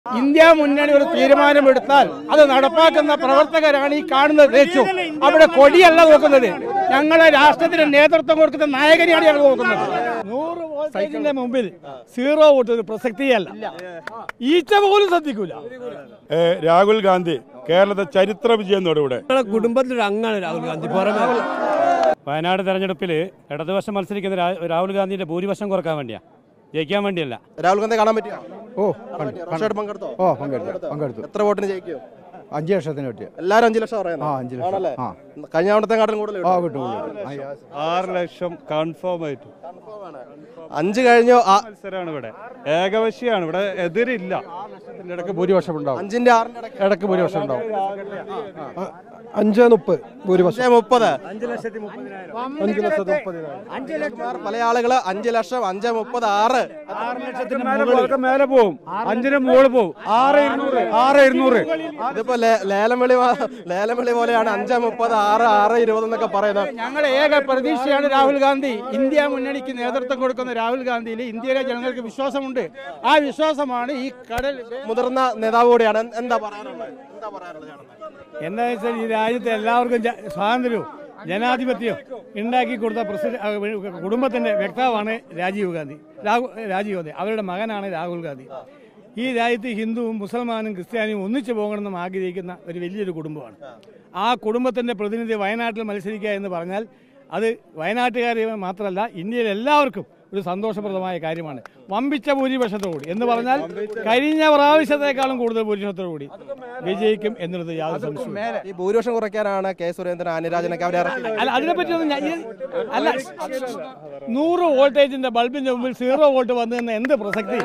India മുന്നണി ഒരു തീരുമാനമെടുത്താൽ അത് നടപ്പാക്കുന്ന പ്രവർത്തകരാണ് ഈ കാണുന്നത് തേച്ചു അവിടെ കൊടിയല്ല നോക്കുന്നത് ഞങ്ങളെ രാഷ്ട്രത്തിന് നേതൃത്വം കൊടുക്കുന്ന നായകനെയാണ് ഞങ്ങൾ നോക്കുന്നത് നൂറ് വോൾട്ടേജിന്റെ മുമ്പിൽ സീറോ വോട്ട് ഒരു പ്രസക്തിയല്ല ഈച്ച പോലും ശ്രദ്ധിക്കൂല ഏ, രാഹുൽ ഗാന്ധി കേരളത്തെ ചരിത്ര വിജയം ഇവിടെ ഞങ്ങളുടെ കുടുംബത്തിലൊരു അംഗമാണ് രാഹുൽ ഗാന്ധി പുറമെ വയനാട് തെരഞ്ഞെടുപ്പിൽ ഇടതുപക്ഷം മത്സരിക്കുന്ന രാ- രാഹുൽ ഗാന്ധിയുടെ ഭൂരിപക്ഷം കുറക്കാൻ വേണ്ടിയാ ജയിക്കാൻ വേണ്ടിയല്ല രാഹുൽ ഗാന്ധി കാണാൻ പറ്റിയോ ഓ റോഷായിട്ട് പങ്കെടുത്തോ ഓ പങ്കെടുത്തു പങ്കെടുത്തു എത്ര വോട്ടിന് ജയിക്കും അഞ്ച് ലക്ഷത്തിന് കിട്ടിയ എല്ലാരും അഞ്ചു ലക്ഷം പറയുന്നത് ആ അഞ്ച് ലക്ഷം ആണല്ലേ ആ കഴിഞ്ഞ തവണത്തെ കാട്ടിലും കൂടുതൽ ആ കിട്ടും. കിട്ടും കിട്ടും. ആ, ആറ് ലക്ഷം കൺഫേം ആയിട്ട് അഞ്ച് കഴിഞ്ഞോ ആ- മത്സരമാണ് ഇവിടെ ഏകപക്ഷീയാണ് ഇവിടെ എതിരില്ല ഇടയ്ക്ക് ഭൂരിപക്ഷം ഉണ്ടാവും അഞ്ചിന്റെ ആറിന്റെ ഇടയ്ക്ക് ഇടയ്ക്ക് ഭൂരിപക്ഷം ഉണ്ടാവും അഞ്ച് മുപ്പത് ഭൂരിപക്ഷം അഞ്ചേ മുപ്പത് അഞ്ച് ലക്ഷത്തി മുപ്പതിനായിരം പല ആളുകള് അഞ്ച് ലക്ഷം അഞ്ച് മുപ്പത് ആറ് മേലെ പോവും അഞ്ചിന് മുകളിൽ പോവും ആറ് ഇരുന്നൂറ് ആറ് ഇരുന്നൂറ് ഇതിപ്പോ ലേ- ലേലം വിളി വാ- ലേലം വിളി പോലെയാണ് അഞ്ച് മുപ്പത് ആറ് ആറ് ഇരുപത് എന്നൊക്കെ പറയുന്നത് ഞങ്ങളുടെ ഏക പ്രതീക്ഷയാണ് രാഹുൽ ഗാന്ധി ഇന്ത്യ മുന്നണിക്ക് നേതൃത്വം കൊടുക്കുന്ന രാഹുൽ ഗാന്ധിയിൽ ഇന്ത്യയിലെ ജനങ്ങൾക്ക് വിശ്വാസമുണ്ട് ആ വിശ്വാസമാണ് ഈ കടൽ മുതിർന്ന നേതാവ് കൂടിയാണ് എന്ത്- എന്താ പറയാനുള്ളത് എന്താ പറയാനുള്ളത് ചേട്ടന്? എന്താ വെച്ചാൽ ഈ രാജ്യത്തെ എല്ലാവർക്കും ജ- സ്വാതന്ത്ര്യവും ജനാധിപത്യവും ഉണ്ടാക്കി കൊടുത്ത പ്രസിഡന്റ് കുടുംബത്തിന്റെ വ്യക്താവാണ് രാജീവ് ഗാന്ധി രാഹു രാജീവ് ഗാന്ധി അവരുടെ മകനാണ് രാഹുൽ ഗാന്ധി ഈ രാജ്യത്ത് ഹിന്ദുവും മുസൽമാനും ക്രിസ്ത്യാനിയും ഒന്നിച്ചു പോകണമെന്ന് ആഗ്രഹിക്കുന്ന ഒരു വലിയൊരു കുടുംബമാണ് ആ കുടുംബത്തിന്റെ പ്രതിനിധി വയനാട്ടിൽ മത്സരിക്കുക എന്ന് പറഞ്ഞാൽ അത് വയനാട്ടുകാരെ മാത്രമല്ല ഇന്ത്യയിൽ എല്ലാവർക്കും ഒരു സന്തോഷപ്രദമായ കാര്യമാണ് വമ്പിച്ച ഭൂരിപക്ഷത്തോടുകൂടി എന്ന് പറഞ്ഞാൽ കഴിഞ്ഞ പ്രാവശ്യത്തെക്കാളും കൂടുതൽ ഭൂരിപക്ഷത്തോടുകൂടി വിജയിക്കും എന്നുള്ളത് യാതൊരു സംശയവും ഈ ഭൂരിപക്ഷം കുറയ്ക്കാനാണ് കെ സുരേന്ദ്രൻ ആനിരാജനൊക്കെ അവരെ ഇറക്കി അല്ല അതിനെപ്പറ്റി ഞാൻ ഈ- അല്ല നൂറ് വോൾട്ടേജിന്റെ ബൾബിന്റെ മുമ്പിൽ സീറോ വോൾട്ട് വന്നു എന്ന എന്ത് പ്രസക്തി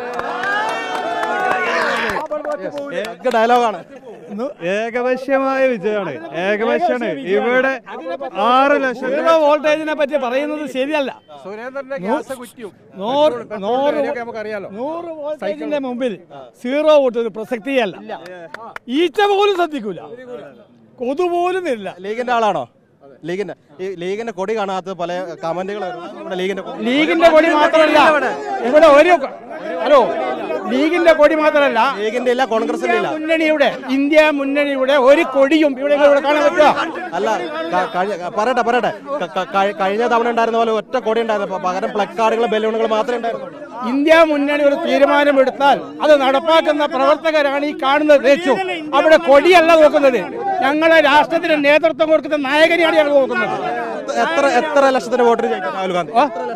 ഡയലോഗാണ് ഏകപക്ഷീയമായ വിജയമാണ് ഏകപക്ഷമാണ് ഇവിടെ ആറ് ലക്ഷം സീറോ വോൾട്ടേജിനെ പറ്റി പറയുന്നത് ശരിയല്ല സുരേന്ദ്രന്റെ ഗ്യാസ് കുറ്റിയും നൂറ് നൂറ് നമുക്കറിയാലോ നൂറ് വോൾട്ടേജിന്റെ മുമ്പിൽ സീറോ വോട്ട് ഒരു പ്രസക്തിയല്ല ഈച്ച പോലും ശ്രദ്ധിക്കൂല കൊതു പോലും വരില്ല ലീഗിന്റെ ആളാണോ ലീഗിന്റെ ഈ ലീഗിന്റെ കൊടി കാണാത്ത പല കമന്റുകൾ നമ്മുടെ ലീഗിന്റെ കൊടി. ലീഗിന്റെ കൊടി മാത്രമല്ല ഇവിടെ ഒരു ഹലോ ലീഗിന്റെ കൊടി മാത്രമല്ല ലീഗിന്റെ ഇല്ല കോൺഗ്രസിന്റെ ഇല്ല മുന്നണിയുടെ ഇന്ത്യ മുന്നണിയുടെ ഒരു കൊടിയും ഇവിടെ ഇവിടെ കാണാൻ പറ്റുക അല്ല ക- കഴിഞ്ഞ- പറയട്ടെ പറയട്ടെ ക- ക- കഴി- കഴിഞ്ഞ തവണ ഉണ്ടായിരുന്ന പോലെ ഒറ്റ കൊടി ഉണ്ടായിരുന്നു പ- പകരം പ്ലക്കാർഡുകൾ ബലൂണുകൾ മാത്രമേ ഉണ്ടായിരുന്നുള്ളൂ ഇന്ത്യ മുന്നണി ഒരു തീരുമാനമെടുത്താൽ അത് നടപ്പാക്കുന്ന പ്രവർത്തകരാണ് ഈ കാണുന്നത് തേച്ചു അവിടെ കൊടിയല്ല നോക്കുന്നത് ഞങ്ങളെ രാഷ്ട്രത്തിന് നേതൃത്വം കൊടുക്കുന്ന നായകനെയാണ് ഞങ്ങൾ നോക്കുന്നത് എത്ര എത്ര ലക്ഷത്തിന് വോട്ടിന് ജയിക്കും രാഹുൽ ഗാന്ധി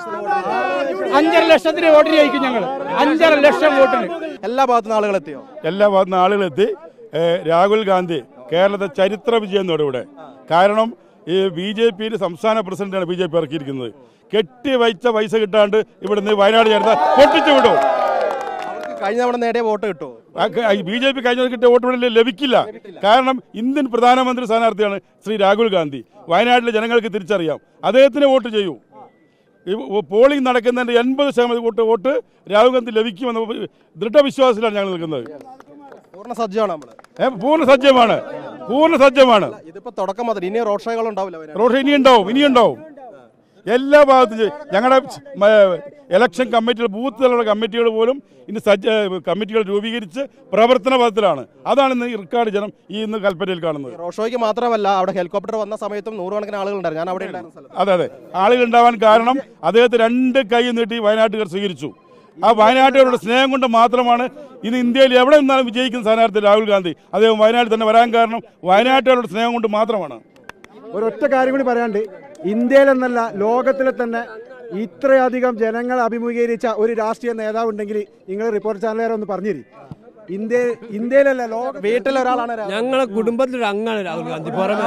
അഞ്ചര ലക്ഷത്തിന് വോട്ടിന് ജയിക്കും ഞങ്ങൾ അഞ്ചര ലക്ഷം വോട്ടിന് എല്ലാ ഭാഗത്തുനിന്ന് ആളുകൾ എത്തിയോ എല്ലാ ഭാഗത്തുനിന്ന് ആളുകളെത്തി ഏ, രാഹുൽ ഗാന്ധി കേരളത്തെ ചരിത്ര വിജയം ഇവിടെ കാരണം ഈ ബി ജെ പിയിൽ സംസ്ഥാന പ്രസിഡന്റാണ് ബി ജെ പി ഇറക്കിയിരിക്കുന്നത് കെട്ടി വച്ച പൈസ കിട്ടാണ്ട് ഇവിടുന്ന് വയനാട് ചേർത്ത പൊട്ടിച്ചു വിടും അവർക്ക് കഴിഞ്ഞ തവണ നേടിയ വോട്ട് കിട്ടുമോ ബി ജെ പി കഴിഞ്ഞ കിട്ടിയ വോട്ട് ഇവിടെ ലഭിക്കില്ല കാരണം ഇന്ത്യൻ പ്രധാനമന്ത്രി സ്ഥാനാർത്ഥിയാണ് ശ്രീ രാഹുൽ ഗാന്ധി വയനാട്ടിലെ ജനങ്ങൾക്ക് തിരിച്ചറിയാം അദ്ദേഹത്തിന് വോട്ട് ചെയ്യൂ ഈ പോളിംഗ് നടക്കുന്നതിന്റെ എൺപത് ശതമാനം വോട്ട് വോട്ട് രാഹുൽ ഗാന്ധി ലഭിക്കുമെന്ന ദൃഢവിശ്വാസത്തിലാണ് ഞങ്ങൾ നിൽക്കുന്നത് പൂർണ്ണ സജ്ജമാണ് നമ്മള് ഏ, പൂർണ്ണ സജ്ജമാണ് പൂർണ്ണ സജ്ജമാണ് ഇതിപ്പോ തുടക്കം മുതൽ ഇനി റോഡ് ഷോകൾ ഉണ്ടാവില്ല വയനാട്. റോഡ് ഇനി ഉണ്ടാവും ഇനി ഉണ്ടാവും എല്ലാ ഭാഗത്തും ചെയ്യും. ഞങ്ങളുടെ ഇലക്ഷൻ കമ്മിറ്റികൾ ബൂത്ത് തലമുള്ള കമ്മിറ്റികൾ പോലും ഇന്ന് സജ്ജ കമ്മിറ്റികൾ രൂപീകരിച്ച് പ്രവർത്തന പദത്തിലാണ് അതാണ് ഇന്ന് ഈ റിക്കാർഡ് ജനം ഈ ഇന്ന് കൽപ്പറ്റയിൽ കാണുന്നത് റോഡ് ഷോയ്ക്ക് മാത്രമല്ല അവിടെ ഹെലികോപ്റ്റർ വന്ന സമയത്തും നൂറുകണക്കിന് ആളുകൾ ഉണ്ടായിരുന്നു ഞാൻ അവിടെ ഉണ്ടായിരുന്ന സ്ഥലത്ത് അതെ അതെ ആളുകൾ ഉണ്ടാവാൻ കാരണം അദ്ദേഹത്തെ രണ്ട് കൈ നീട്ടി വയനാട്ടുകാർ സ്വീകരിച്ചു ആ വയനാട്ടുകാരുടെ സ്നേഹം കൊണ്ട് മാത്രമാണ് ഇന്ന് ഇന്ത്യയിൽ എവിടെ നിന്നാലും വിജയിക്കുന്ന സ്ഥാനാർത്ഥി രാഹുൽ ഗാന്ധി അദ്ദേഹം വയനാട്ടിൽ തന്നെ വരാൻ കാരണം വയനാട്ടുകാരുടെ സ്നേഹം കൊണ്ട് മാത്രമാണ് ഒരൊറ്റ കാര്യം കൂടി പറയാണ്ട് ഇന്ത്യയിലെന്നല്ല ലോകത്തിലെ തന്നെ ഇത്രയധികം ജനങ്ങൾ അഭിമുഖീകരിച്ച ഒരു രാഷ്ട്രീയ നേതാവ് ഉണ്ടെങ്കിൽ നിങ്ങൾ റിപ്പോർട്ട് ചാനലുകാരെ ഒന്ന് പറഞ്ഞിരി ഇന്ത്യ ഇന്ത്യയിലല്ല ലോക വീട്ടിൽ ഒരാളാണ് രാഹുൽ. ഞങ്ങളുടെ കുടുംബത്തിലൊരു അംഗമാണ് രാഹുൽ ഗാന്ധി പുറമെ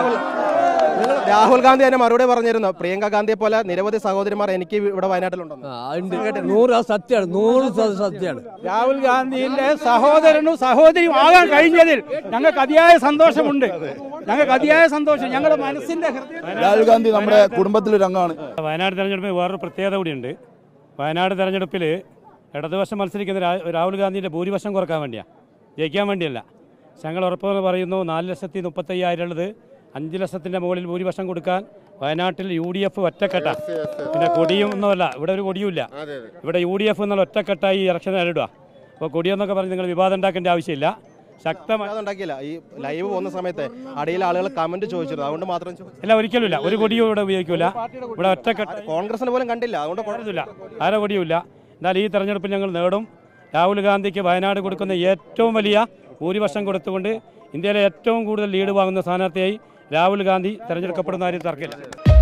രാഹുൽ ഗാന്ധി തന്നെ മറുപടി പറഞ്ഞിരുന്നു പ്രിയങ്ക ഗാന്ധിയെ പോലെ നിരവധി സഹോദരിമാർ എനിക്ക് ഇവിടെ വയനാട്ടിലുണ്ടെന്ന് ആ, ഉണ്ട്. നൂറ് അത് സത്യമാണ് നൂറ് ശത- സത്യമാണ് രാഹുൽ ഗാന്ധിയുടെ സഹോദരനും സഹോദരിയും ആകാൻ കഴിഞ്ഞതിൽ ഞങ്ങൾക്ക് അതിയായ സന്തോഷമുണ്ട് ഞങ്ങൾക്ക് അതിയായ സന്തോഷം ഞങ്ങളുടെ മനസ്സിന്റെ ഹൃദയം രാഹുൽ ഗാന്ധി നമ്മുടെ കുടുംബത്തിലൊരു അംഗമാണ് വയനാട് തെരഞ്ഞെടുപ്പിൽ വേറൊരു പ്രത്യേകത കൂടിയുണ്ട് വയനാട് തെരഞ്ഞെടുപ്പിൽ ഇടതുപക്ഷം മത്സരിക്കുന്ന രാ- രാഹുൽ ഗാന്ധിയുടെ ഭൂരിപക്ഷം കുറക്കാൻ വേണ്ടിയാ ജയിക്കാൻ വേണ്ടിയല്ല പക്ഷെ ഞങ്ങൾ ഉറപ്പ് പറയുന്നു നാല് ലക്ഷത്തി മുപ്പത്തയ്യായിരം ഉള്ളത് അഞ്ച് ലക്ഷത്തിൻ്റെ മുകളിൽ ഭൂരിപക്ഷം കൊടുക്കാൻ വയനാട്ടിൽ യു ഡി എഫ് ഒറ്റക്കെട്ട പിന്നെ കൊടിയും ഒന്നുമല്ല ഇവിടെ ഒരു കൊടിയുമില്ല ഇവിടെ യു ഡി എഫ് എന്നുള്ള ഒറ്റക്കെട്ടായി ഈ ഇലക്ഷൻ നേരിടുക അപ്പോൾ കൊടിയെന്നൊക്കെ പറഞ്ഞ് നിങ്ങൾ വിവാദം ഉണ്ടാക്കേണ്ട ആവശ്യമില്ല ശക്തമായി അതുണ്ടാക്കിയില്ല ഈ ലൈവ് പോകുന്ന സമയത്ത് അടിയിൽ ആളുകൾ കമന്റ് ചോദിച്ചിരുന്നു അതുകൊണ്ട് മാത്രം ചോദിച്ചു ഇല്ല ഒരിക്കലുമില്ല ഒരു കൊടിയും ഇവിടെ ഉപയോഗിക്കില്ല ഇവിടെ ഒറ്റക്കെട്ട് കോൺഗ്രസിന് പോലും കണ്ടില്ല അതുകൊണ്ട് കുഴപ്പമില്ല. ഇല്ല ആരോ കൊടിയുമില്ല എന്നാൽ ഈ തെരഞ്ഞെടുപ്പിൽ ഞങ്ങൾ നേടും രാഹുൽ ഗാന്ധിക്ക് വയനാട് കൊടുക്കുന്ന ഏറ്റവും വലിയ ഭൂരിപക്ഷം കൊടുത്തുകൊണ്ട് ഇന്ത്യയിലെ ഏറ്റവും കൂടുതൽ ലീഡ് വാങ്ങുന്ന സ്ഥാനാർത്ഥിയായി രാഹുൽ ഗാന്ധി തെരഞ്ഞെടുക്കപ്പെടുന്ന കാര്യം തർക്കമില്ല